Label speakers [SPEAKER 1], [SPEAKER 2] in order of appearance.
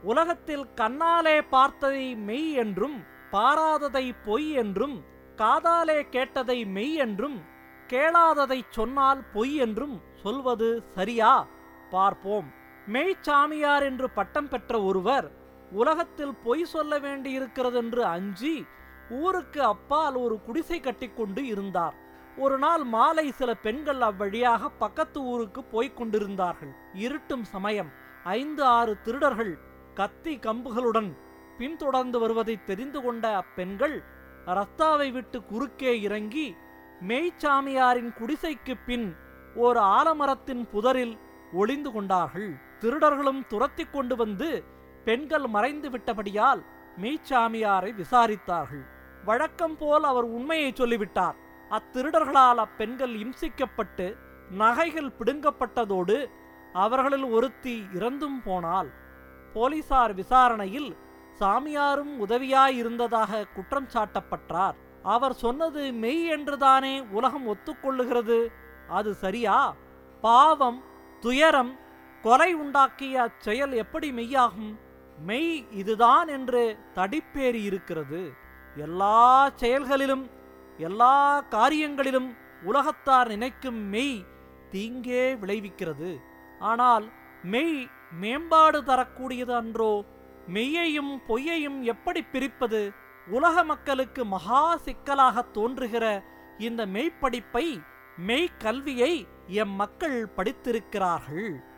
[SPEAKER 1] உலகத்தில் கண்ணாலே பார்த்ததை மெய் என்றும் பாராததை பொய் என்றும் காதாலே கேட்டதை மெய் என்றும் கேளாததை சொன்னால் பொய் என்றும் சொல்வது சரியா பார்ப்போம் மெய்ச்சாமியார் என்று பட்டம் பெற்ற ஒருவர் உலகத்தில் பொய் சொல்ல வேண்டியிருக்கிறது என்று அஞ்சி ஊருக்கு அப்பால் ஒரு குடிசை கட்டிக்கொண்டு இருந்தார் ஒரு நாள் மாலை சில பெண்கள் அவ்வழியாக பக்கத்து ஊருக்கு போய்க் கொண்டிருந்தார்கள் இருட்டும் சமயம் ஐந்து ஆறு திருடர்கள் கத்தி கம்புகளுடன் பின்தொடர்ந்து வருவதை தெரிந்து கொண்ட அப்பெண்கள் ரஸ்தாவை விட்டு குறுக்கே இறங்கி மெய்ச்சாமியாரின் குடிசைக்கு பின் ஓர் ஆலமரத்தின் புதரில் ஒளிந்து கொண்டார்கள் திருடர்களும் துரத்தி கொண்டு வந்து பெண்கள் மறைந்து விட்டபடியால் மெய்ச்சாமியாரை விசாரித்தார்கள் வழக்கம் போல் அவர் உண்மையை சொல்லிவிட்டார் அத்திருடர்களால் அப்பெண்கள் இம்சிக்கப்பட்டு நகைகள் பிடுங்கப்பட்டதோடு அவர்களில் ஒருத்தி இறந்தும் போனாள் போலீசார் விசாரணையில் சாமியாரும் உதவியாயிருந்ததாக குற்றம் சாட்டப்பட்டார் அவர் சொன்னது மெய் என்றுதானே உலகம் ஒத்துக்கொள்ளுகிறது அது சரியா பாவம் துயரம் கொலை உண்டாக்கிய அச்செயல் எப்படி மெய்யாகும் மெய் இதுதான் என்று தடிப்பேறி இருக்கிறது எல்லா செயல்களிலும் எல்லா காரியங்களிலும் உலகத்தார் நினைக்கும் மெய் தீங்கே விளைவிக்கிறது ஆனால் மெய் மேம்பாடு தரக்கூடியது அன்றோ மெய்யையும் பொய்யையும் எப்படி பிரிப்பது உலக மக்களுக்கு மகா சிக்கலாக தோன்றுகிற இந்த மெய்ப்படிப்பை மெய்க்கல்வியை எம் மக்கள் படித்திருக்கிறார்கள்